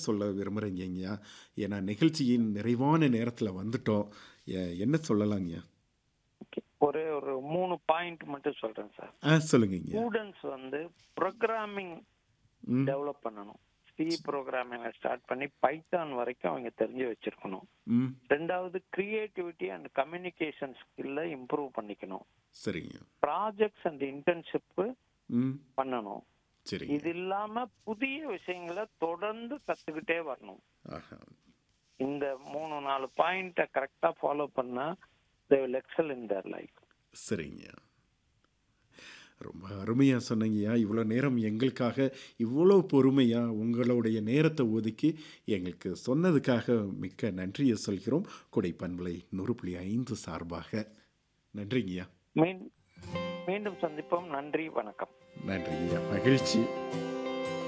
சொல்ல விரும்புகிறீங்கய்யா ஏன்னா நிகழ்ச்சியின் நிறைவான நேரத்தில் வந்துட்டோம் எ- என்ன சொல்லலாங்கய்யா Okay. ஒரே ஒரு மூணு பாயிண்ட் மட்டும் சொல்றேன் சார் ஆ சொல்லுங்கய்யா ஸ்டூடெண்ட்ஸ் வந்து ப்ரோக்ராமிங் ம் டெவலப் பண்ணணும் சி ப்ரோக்ராமிங் ஸ்டார்ட் பண்ணி பைத்தான் வரைக்கும் அவங்க தெரிஞ்சு வச்சிருக்கணும் ம் ரெண்டாவது கிரியேட்டிவிட்டி அண்ட் கம்யூனிகேஷன் ஸ்கில்ல இம்ப்ரூவ் பண்ணிக்கணும் சரிங்க ப்ராஜெக்ட்ஸ் அண்ட் இன்டர்ன்ஷிப் ம் பண்ணணும் சரிங்க இது இல்லாம புதிய விஷயங்களை தொடர்ந்து கத்துக்கிட்டே வரணும் ஆஹா இந்த மூணு நாலு பாயிண்ட கரெக்டா ஃபாலோ பண்ணா they will excel in their life சரிங்க ரொம்ப அருமையாக சொன்னீங்கய்யா இவ்வளோ நேரம் எங்களுக்காக இவ்வளோ பொறுமையாக உங்களுடைய நேரத்தை ஒதுக்கி எங்களுக்கு சொன்னதுக்காக மிக்க நன்றியை சொல்கிறோம் கொடை பண்பலை நூறு புள்ளி ஐந்து சார்பாக நன்றிங்கய்யா மீண்டும் சந்திப்போம் நன்றி வணக்கம் நன்றிங்கய்யா மகிழ்ச்சி